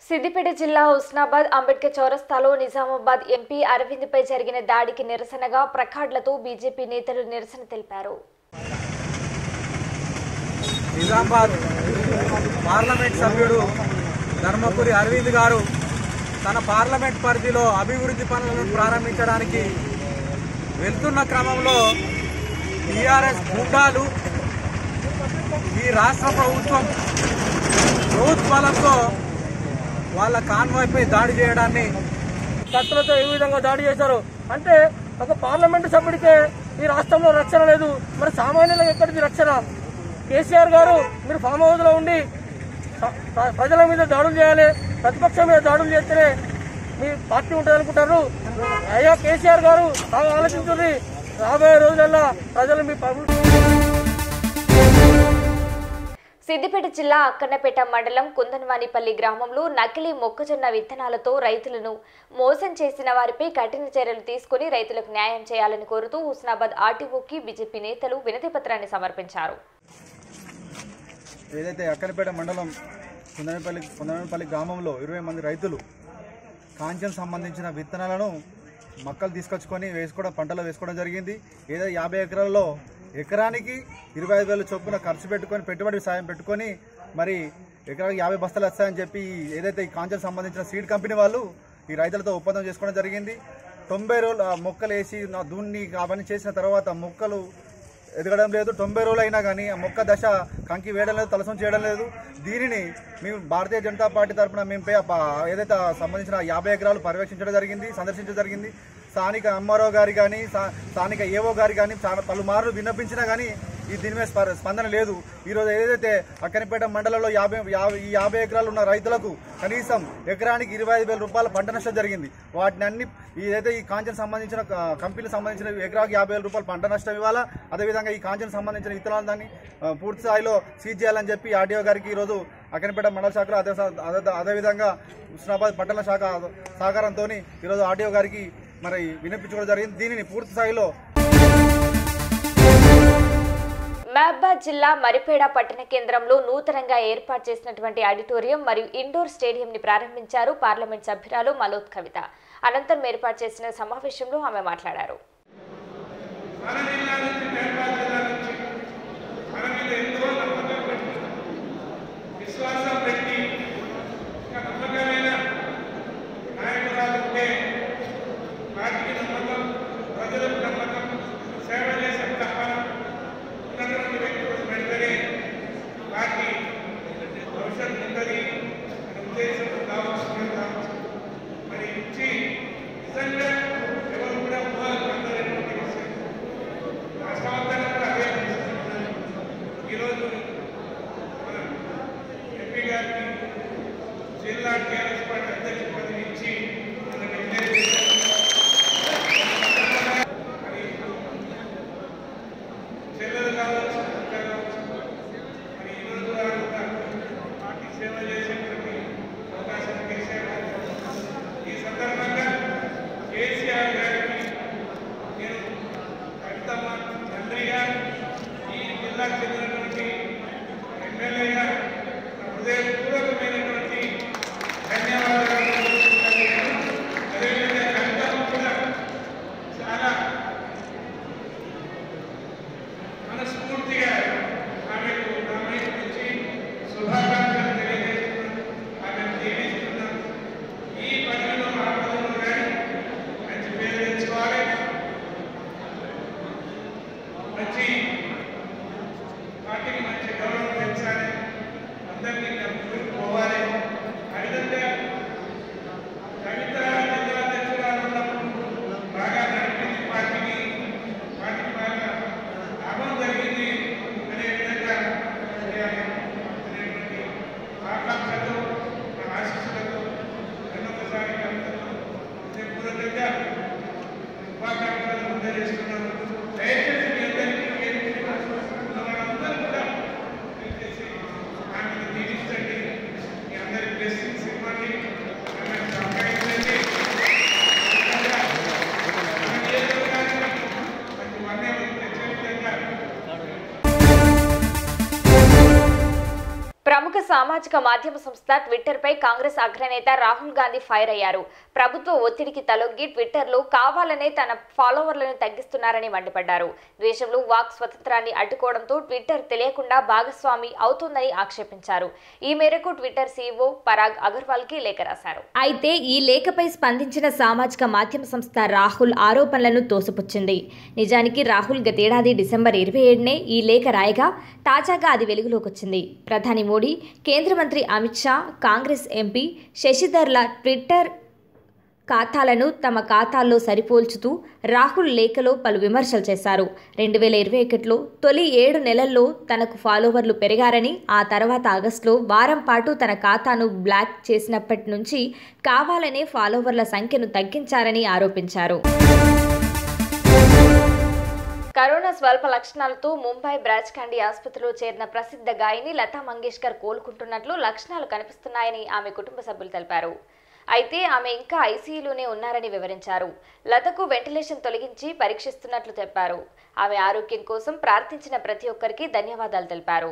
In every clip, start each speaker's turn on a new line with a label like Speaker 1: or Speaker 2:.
Speaker 1: సిద్దిపేట జిల్లా హుస్నాబాద్ అంబేద్కర్ చౌరస్తాలో నిజామాబాద్ ఎంపీ అరవింద్పై జరిగిన దాడికి నిరసనగా ప్రకాడ్లతో బీజేపీ నేతలు నిరసన తెలిపారు
Speaker 2: నిజామాబాద్ పార్లమెంట్ సభ్యుడు ధర్మపురి అరవింద్ గారు తన పార్లమెంట్ పరిధిలో అభివృద్ధి పనులను ప్రారంభించడానికి వెళ్తున్న క్రమంలో టీఆర్ఎస్ గుండాలు ఈ రాష్ట్ర ప్రభుత్వం ప్రభుత్వాలతో వాళ్ళ కాన్వాయ్పై దాడి చేయడాన్ని
Speaker 3: కత్తులతో ఏ విధంగా దాడి చేశారు అంటే ఒక పార్లమెంటు సభ్యుడికే ఈ రాష్ట్రంలో రక్షణ లేదు మరి సామాన్యులకు ఎక్కడిది రక్షణ కేసీఆర్ గారు మీరు ఫామ్ హౌస్ లో ఉండి ప్ర- ప్ర- ప్రజల మీద దాడులు చేయాలి ప్రతిపక్షం మీద దాడులు చేస్తేనే మీ పార్టీ ఉంటుంది అనుకుంటారు అయ్యా కేసీఆర్ గారు బాగా ఆలోచించుర్రి రాబోయే రోజులలో ప్రజలు మీ పబ్లిక్
Speaker 1: సిద్దిపేట జిల్లా అక్కన్నపేట మండలం కుందనవానిపల్లి గ్రామంలో నకిలీ మొక్కజొన్న విత్తనాలతో రైతులను మోసం చేసిన వారిపై కఠిన చర్యలు తీసుకుని రైతులకు న్యాయం చేయాలని కోరుతూ హుస్నాబాద్ ఆర్టీఓకి బీజేపీ నేతలు వినతి పత్రాన్ని సమర్పించారు
Speaker 2: ఏదైతే అక్కనపేట మండలం కుందనపల్లి కుందనపల్లి గ్రామంలో ఇరవై మంది రైతులు కాంచెం సంబంధించిన విత్తనాలను మొక్కలు తీసుకొచ్చుకొని వేసుకోవడం పంటలో వేసుకోవడం జరిగింది ఏదైతే యాభై ఎకరాల్లో ఎకరానికి ఇరవై ఐదు వేల చొప్పున ఖర్చు పెట్టుకొని పెట్టుబడి సాయం పెట్టుకొని మరి ఎకరానికి యాభై బస్తాలు వస్తాయని చెప్పి ఏదైతే ఈ కాంచెం సంబంధించిన సీడ్ కంపెనీ వాళ్ళు ఈ రైతులతో ఒప్పందం చేసుకోవడం జరిగింది తొంభై రోజులు ఆ మొక్కలు వేసి నా దున్ని అవన్నీ చేసిన తర్వాత మొక్కలు ఎదగడం లేదు తొంభై రోజులు అయినా కానీ ఆ మొక్క దశ కంకి వేయడం లేదు తలసం చేయడం లేదు దీనిని మేము భారతీయ జనతా పార్టీ తరఫున మేము పే- ప- ఏదైతే ఆ సంబంధించిన యాభై ఎకరాలు పర్యవేక్షించడం జరిగింది సందర్శించడం జరిగింది స్థానిక ఎంఆర్ఓ గారి కానీ స్థా- స్థానిక ఏఓ గారి కానీ చాలా పలుమార్లు విన్నపించినా కానీ ఈ దీని మీద స్ప- స్పందన లేదు ఈరోజు ఏదైతే అక్కనిపేట మండలంలో యాభై యాభై ఈ యాభై ఎకరాలు ఉన్న రైతులకు కనీసం ఎకరానికి ఇరవై ఐదు వేల రూపాయల పంట నష్టం జరిగింది వాటిని అన్ని ఏదైతే ఈ కాంచెన్ సంబంధించిన క- కంపెనీకి సంబంధించిన ఎకరాకి యాభై వేల రూపాయల పంట నష్టం ఇవ్వాలా అదేవిధంగా ఈ కాంచెన్ సంబంధించిన విత్తనాలు దాన్ని ఆ, పూర్తి స్థాయిలో సీజ్ చేయాలని చెప్పి ఆర్డీఓ గారికి ఈరోజు అక్కనిపేట మండల శాఖలో అదే అదే అదేవిధంగా హుస్నాబాద్ పట్టణ శాఖ సహకారంతో ఈరోజు ఆర్డీఓ గారికి మరి వినిపించుకోవడం జరిగింది దీనిని పూర్తి స్థాయిలో
Speaker 1: మహబాద్ జిల్లా మరిపేడ పట్టణ కేంద్రంలో నూతనంగా ఏర్పాటు చేసినటువంటి ఆడిటోరియం మరియు ఇండోర్ స్టేడియం ని ప్రారంభించారు పార్లమెంట్ సభ్యురాలు మలోత్ కవిత అనంతరం ఏర్పాటు చేసిన సమావేశంలో ఆమె మాట్లాడారు
Speaker 4: విశ్వాసం పెట్టి ఒక నమ్మకమైన నాయకురాలు ఉంటే పార్టీకి నమ్మకం ప్రజలకు నమ్మకం సేవ చేసే తపన ఉన్నటువంటి వ్యక్తులు పెడితేనే పార్టీ భవిష్యత్తు ఉంటుంది అనే ఉద్దేశం కావచ్చు కావచ్చు మరి ఇచ్చి నిజంగా ఎవరు కూడా ఊహలకు అందనటువంటి విషయం రాష్ట్రవంతంగా కూడా అదే పరిస్థితి ఉన్నది. ఈరోజు మన ఎంపీ గారికి జిల్లా టీఆర్ఎస్ పార్టీ అధ్యక్ష పదవి ఇచ్చి మనకి డిక్లేర్ చేశారు. మరి చెల్లెలు కావచ్చు అక్క కావచ్చు మరి ఈరోజు కూడా కూడా పార్టీ సేవ చేసేటువంటి అవకాశం కేసీఆర్ గారికి ఈ సందర్భంగా కేసీఆర్ గారికి నేను కవితమ్మ తండ్రిగా ఈ జిల్లాకు చెందినటువంటి ఎమ్మెల్యేగా నా హృదయపూర్వకమైనటువంటి ధన్యవాదాలు అదేవిధంగా కవితమ్మ కూడా చాలా మనస్ఫూర్తిగా ఆమెకు నా వైపు నుంచి శుభాకాంక్షలు తెలియజేస్తున్నాను ఆమెను దీవిస్తున్నాను ఈ పదవిలో ఆ పదవిలో కానీ మంచి పేరు తెచ్చుకోవాలి మంచి పార్టీకి మంచి గౌరవం పెంచాలి అందరినీ ముందుకు పోవాలి ఆ విధంగా కవిత జిల్లా అధ్యక్షురాలు ఉన్నప్పుడు బాగా నడిపించి పార్టీని పార్టీకి బాగా లాభం జరిగింది అనే విధంగా చేయాలి అనేటువంటి ఆకాంక్షతో నా ఆశీస్సులతో మరొకసారి కవితను హృదయపూర్వకంగా శుభాకాంక్షలు అందజేస్తున్నాను దయచేసి మీ అందరికీ వేదిక మీద ఉన్న వాళ్ళందరూ కూడా దయచేసి ఆమెను దీవించండి
Speaker 1: ప్రముఖ సామాజిక మాధ్యమ సంస్థ ట్విట్టర్పై కాంగ్రెస్ అగ్రనేత రాహుల్ గాంధీ ఫైర్ అయ్యారు ప్రభుత్వ ఒత్తిడికి తలొగ్గి ట్విట్టర్లో కావాలనే తన ఫాలోవర్లను తగ్గిస్తున్నారని మండిపడ్డారు దేశంలో వాక్ స్వతంత్రాన్ని అడ్డుకోవడంతో ట్విట్టర్ తెలియకుండా భాగస్వామి అవుతోందని ఆక్షేపించారు ఈ మేరకు ట్విట్టర్ సీఈఓ పరాగ్ అగర్వాల్ కి లేఖ రాశారు అయితే ఈ లేఖపై స్పందించిన సామాజిక మాధ్యమ సంస్థ రాహుల్ ఆరోపణలను తోసిపుచ్చింది నిజానికి రాహుల్ గతేడాది డిసెంబర్ ఇరవై ఏడునే ఈ లేఖ రాయగా తాజాగా అది వెలుగులోకి వచ్చింది ప్రధాని మోడీ కేంద్ర మంత్రి అమిత్ షా కాంగ్రెస్ ఎంపీ శశిధర్ల ట్విట్టర్ ఖాతాలను తమ ఖాతాల్లో సరిపోల్చుతూ రాహుల్ లేఖలో పలు విమర్శలు చేశారు రెండు వేల ఇరవై ఒకటిలో తొలి ఏడు నెలల్లో తనకు ఫాలోవర్లు పెరిగారని ఆ తర్వాత ఆగస్టులో వారం పాటు తన ఖాతాను బ్లాక్ చేసినప్పటి నుంచి కావాలనే ఫాలోవర్ల సంఖ్యను తగ్గించారని ఆరోపించారు కరోనా స్వల్ప లక్షణాలతో ముంబై బ్రాజ్ కాండీ ఆసుపత్రిలో చేరిన ప్రసిద్ధ గాయని లతా మంగేష్కర్ కోలుకుంటున్నట్లు లక్షణాలు కనిపిస్తున్నాయని ఆమె కుటుంబ సభ్యులు తెలిపారు అయితే ఆమె ఇంకా ఐసీయూలోనే ఉన్నారని వివరించారు లతకు వెంటిలేషన్ తొలగించి పరీక్షిస్తున్నట్లు చెప్పారు ఆమె ఆరోగ్యం కోసం ప్రార్థించిన ప్రతి ఒక్కరికి ధన్యవాదాలు తెలిపారు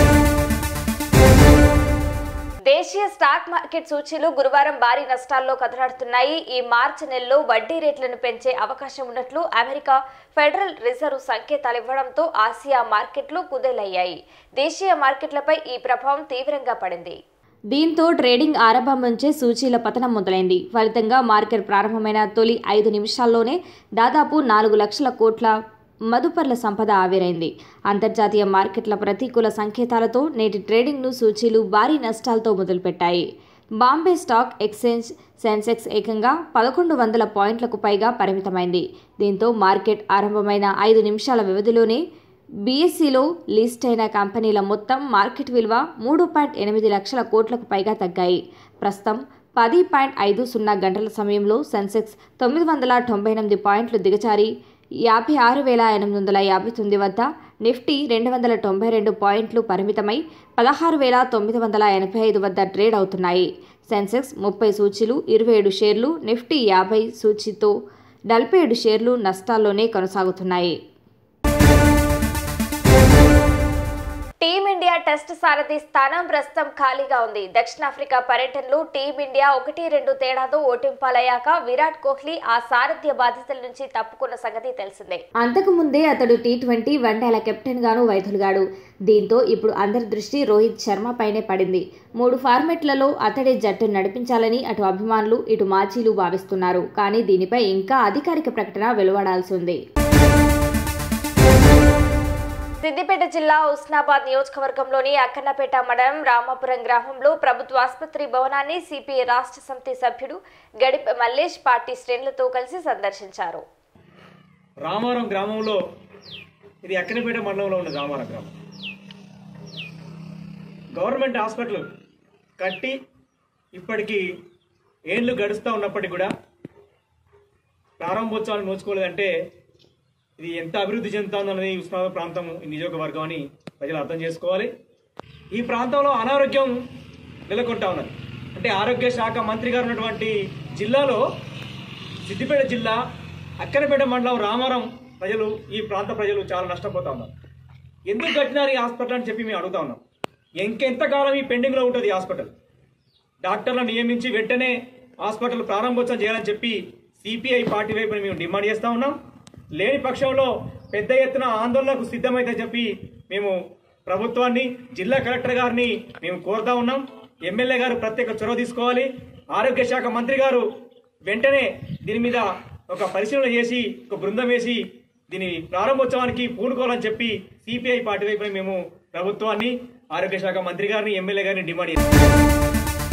Speaker 1: దేశీయ స్టాక్ మార్కెట్ సూచీలు గురువారం భారీ నష్టాల్లో కదలాడుతున్నాయి ఈ మార్చి నెలలో వడ్డీ రేట్లను పెంచే అవకాశం ఉన్నట్లు అమెరికా ఫెడరల్ రిజర్వ్ సంకేతాలు ఇవ్వడంతో ఆసియా మార్కెట్లు కుదేలయ్యాయి దేశీయ మార్కెట్లపై ఈ ప్రభావం తీవ్రంగా పడింది దీంతో ట్రేడింగ్ ఆరంభం నుంచే సూచీల పతనం మొదలైంది ఫలితంగా మార్కెట్ ప్రారంభమైన తొలి ఐదు నిమిషాల్లోనే దాదాపు నాలుగు లక్షల కోట్ల మదుపర్ల సంపద ఆవిరైంది అంతర్జాతీయ మార్కెట్ల ప్రతికూల సంకేతాలతో నేటి ట్రేడింగ్ను సూచీలు భారీ నష్టాలతో మొదలుపెట్టాయి బాంబే స్టాక్ ఎక్స్చేంజ్ సెన్సెక్స్ ఏకంగా పదకొండు వందల పాయింట్లకు పైగా పరిమితమైంది దీంతో మార్కెట్ ఆరంభమైన ఐదు నిమిషాల వ్యవధిలోనే బీఎస్సీలో లిస్ట్ అయిన కంపెనీల మొత్తం మార్కెట్ విలువ మూడు పాయింట్ ఎనిమిది లక్షల కోట్లకు పైగా తగ్గాయి ప్రస్తుతం పది పాయింట్ ఐదు సున్నా గంటల సమయంలో సెన్సెక్స్ తొమ్మిది వందల తొంభై ఎనిమిది పాయింట్లు దిగజారి యాభై ఆరు వేల ఎనిమిది వందల యాభై తొమ్మిది వద్ద నిఫ్టీ రెండు వందల తొంభై రెండు పాయింట్లు పరిమితమై పదహారు వేల తొమ్మిది వందల ఎనభై ఐదు వద్ద ట్రేడ్ అవుతున్నాయి సెన్సెక్స్ ముప్పై సూచీలు ఇరవై ఏడు షేర్లు నిఫ్టీ యాభై సూచీతో నలభై ఏడు షేర్లు నష్టాల్లోనే కొనసాగుతున్నాయి టీమిండియా టెస్ట్ సారథి స్థానం ప్రస్తుతం ఖాళీగా ఉంది దక్షిణాఫ్రికా పర్యటనలో టీమిండియా ఒకటి రెండు తేడాతో ఓటింపాలయ్యాక విరాట్ కోహ్లీ ఆ సారథ్య బాధ్యతల నుంచి తప్పుకున్న సంగతి తెలిసిందే అంతకు ముందే అతడు టీ ట్వంటీ వన్డేల కెప్టెన్ గాను వైదొలిగాడు దీంతో ఇప్పుడు అందరి దృష్టి రోహిత్ శర్మ పైనే పడింది మూడు ఫార్మెట్లలో అతడే జట్టు నడిపించాలని అటు అభిమానులు ఇటు మాజీలు భావిస్తున్నారు కానీ దీనిపై ఇంకా అధికారిక ప్రకటన వెలువడాల్సి ఉంది సిద్దిపేట జిల్లా ఉస్నాబాద్ నియోజకవర్గంలోని అక్కన్నపేట మండలం రామాపురం గ్రామంలో ప్రభుత్వ ఆసుపత్రి భవనాన్ని సిపిఐ రాష్ట్ర సమితి సభ్యుడు గడిప మల్లేష్ పార్టీ శ్రేణులతో కలిసి సందర్శించారు
Speaker 5: రామారం గ్రామంలో ఇది అక్కనపేట మండలంలో ఉన్న రామారం గ్రామం గవర్నమెంట్ హాస్పిటల్ కట్టి ఇప్పటికీ ఏళ్ళు గడుస్తూ ఉన్నప్పటికీ కూడా ప్రారంభోత్సవాలు నోచుకోలేదంటే ఇది ఎంత అభివృద్ధి చెందుతుందన్నది ఉస్మానాబాద్ ప్రాంతం ఈ నియోజకవర్గం అని ప్రజలు అర్థం చేసుకోవాలి ఈ ప్రాంతంలో అనారోగ్యం నెలకొంటా ఉన్నది అంటే ఆరోగ్య శాఖ మంత్రి గారు ఉన్నటువంటి జిల్లాలో సిద్దిపేట జిల్లా అక్కనపేట మండలం రామారం ప్రజలు ఈ ప్రాంత ప్రజలు చాలా నష్టపోతా ఉన్నారు ఎందుకు కట్టినారు ఈ హాస్పిటల్ అని చెప్పి మేము అడుగుతా ఉన్నాం ఇంకెంతకాలం ఈ పెండింగ్లో ఉంటుంది ఈ హాస్పిటల్ డాక్టర్లను నియమించి వెంటనే హాస్పిటల్ ప్రారంభోత్సవం చేయాలని చెప్పి సిపిఐ పార్టీ వైపున మేము డిమాండ్ చేస్తా ఉన్నాం లేని పక్షంలో పెద్ద ఎత్తున ఆందోళనకు సిద్ధమైతే చెప్పి మేము ప్రభుత్వాన్ని జిల్లా కలెక్టర్ గారిని మేము కోరుతా ఉన్నాం ఎమ్మెల్యే గారు ప్రత్యేక చొరవ తీసుకోవాలి ఆరోగ్య శాఖ మంత్రి గారు వెంటనే దీని మీద ఒక పరిశీలన చేసి ఒక బృందం వేసి దీని ప్రారంభోత్సవానికి పూనుకోవాలని చెప్పి సిపిఐ పార్టీ వైపున మేము ప్రభుత్వాన్ని ఆరోగ్య శాఖ మంత్రి గారిని ఎమ్మెల్యే గారిని డిమాండ్ చేస్తాం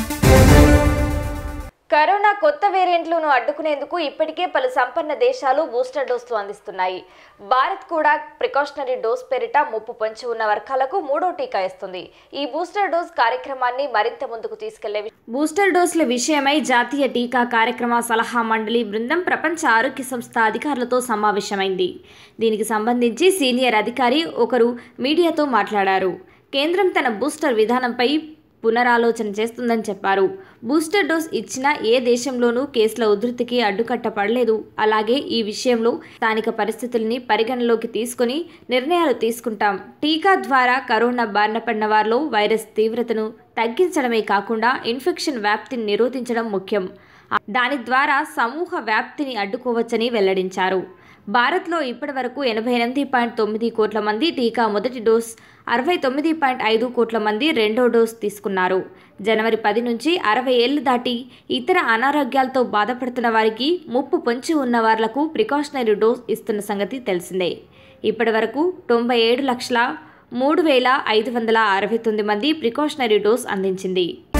Speaker 1: కరోనా కొత్త వేరియంట్లను అడ్డుకునేందుకు ఇప్పటికే పలు సంపన్న దేశాలు బూస్టర్ డోసులు అందిస్తున్నాయి భారత్ కూడా ప్రికాషనరీ డోస్ పేరిట ముప్పు పొంచి ఉన్న వర్గాలకు మూడో టీకా ఇస్తుంది ఈ బూస్టర్ డోస్ కార్యక్రమాన్ని మరింత ముందుకు తీసుకెళ్లే బూస్టర్ డోసుల విషయమై జాతీయ టీకా కార్యక్రమ సలహా మండలి బృందం ప్రపంచ ఆరోగ్య సంస్థ అధికారులతో సమావేశమైంది దీనికి సంబంధించి సీనియర్ అధికారి ఒకరు మీడియాతో మాట్లాడారు కేంద్రం తన బూస్టర్ విధానంపై పునరాలోచన చేస్తుందని చెప్పారు బూస్టర్ డోస్ ఇచ్చిన ఏ దేశంలోనూ కేసుల ఉధృతికి అడ్డుకట్ట పడలేదు అలాగే ఈ విషయంలో స్థానిక పరిస్థితుల్ని పరిగణలోకి తీసుకుని నిర్ణయాలు తీసుకుంటాం టీకా ద్వారా కరోనా బారిన పడిన వారిలో వైరస్ తీవ్రతను తగ్గించడమే కాకుండా ఇన్ఫెక్షన్ వ్యాప్తిని నిరోధించడం ముఖ్యం దాని ద్వారా సమూహ వ్యాప్తిని అడ్డుకోవచ్చని వెల్లడించారు భారత్లో ఇప్పటి వరకు ఎనభై ఎనిమిది పాయింట్ తొమ్మిది కోట్ల మంది టీకా మొదటి డోస్ అరవై తొమ్మిది పాయింట్ ఐదు కోట్ల మంది రెండో డోస్ తీసుకున్నారు జనవరి పది నుంచి అరవై ఏళ్లు దాటి ఇతర అనారోగ్యాలతో బాధపడుతున్న వారికి ముప్పు పొంచి ఉన్న వాళ్లకు ప్రికాషనరీ డోస్ ఇస్తున్న సంగతి తెలిసిందే ఇప్పటి వరకు తొంభై ఏడు లక్షల మూడు వేల ఐదు వందల అరవై తొమ్మిది మంది ప్రికాషనరీ డోస్ అందించింది